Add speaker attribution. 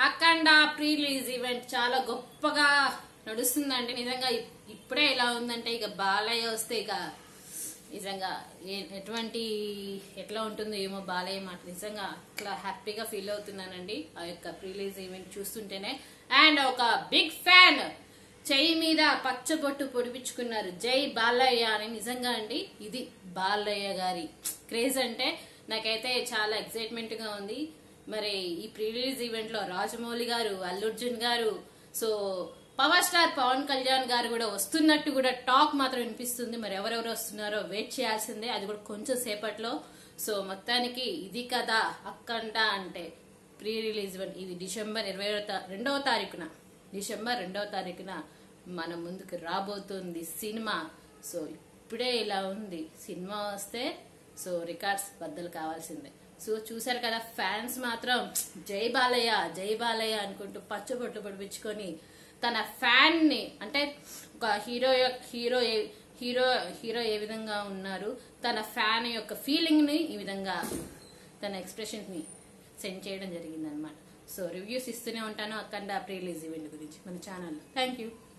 Speaker 1: అఖండ pre release event చాలా గొప్పగా నడుస్తుందండి నిజంగా ఇప్- ఇప్పుడే ఇలా ఉందంటే ఇక బాలయ్య వస్తే ఇక నిజంగా ఏ- ఎటువంటి ఎట్లా ఉంటుందో ఏమో బాలయ్య మాట నిజంగా ఇట్లా హ్యాపీగా ఫీల్ అవుతున్నానండి ఆ యొక్క ప్రీ రిలీజ్ ఈవెంట్ చూస్తుంటేనే అండ్ ఒక బిగ్ ఫ్యాన్ చెయ్యి మీద పచ్చబొట్టు పొడిపించుకున్నారు జై బాలయ్య అని నిజంగా అండి ఇది బాలయ్య గారి క్రేజ్ అంటే నాకైతే చాలా ఎక్సైట్మెంట్ గా ఉంది మరి ఈ ప్రీ రిలీజ్ ఈవెంట్ లో Rajamouli garu Alluarjun garu so power star Pawan Kalyan garu కూడా వస్తున్నట్టు కూడా టాక్ మాత్రం వినిపిస్తుంది మరి ఎవరెవరు వస్తున్నారో వెయిట్ చేయాల్సిందే అది కూడా కొంచెం సేపట్లో సో మొత్తానికి ఇది కదా అక్కంట అంటే ప్రీ రిలీజ్ ఈవెంట్ ఇది డిసెంబర్ ఇరవై రెండవ తారీఖున డిసెంబర్ రెండవ తారీఖున మన ముందుకు రాబోతుంది సినిమా సో ఇప్పుడే ఇలా ఉంది సినిమా వస్తే సో రికార్డ్స్ బద్దలు కావాల్సిందే సో చూసారు కదా ఫ్యాన్స్ మాత్రం జై బాలయ్య జై బాలయ్య అనుకుంటూ పచ్చబొట్టు పడిపించుకొని తన ఫ్యాన్ ని అంటే ఒక హీరో యొ- హీరో ఏ- హీరో హీరో ఏ విధంగా ఉన్నారు తన ఫ్యాన్ యొక్క ఫీలింగ్ ని ఈ విధంగా తన ఎక్స్ప్రెషన్ ని సెండ్ చేయడం జరిగింది అనమాట సో రివ్యూస్ ఇస్తూనే ఉంటాను అక్కడ ప్రీ రిలీజ్ ఈవెంట్ గురించి మన ఛానల్లో థ్యాంక్ యూ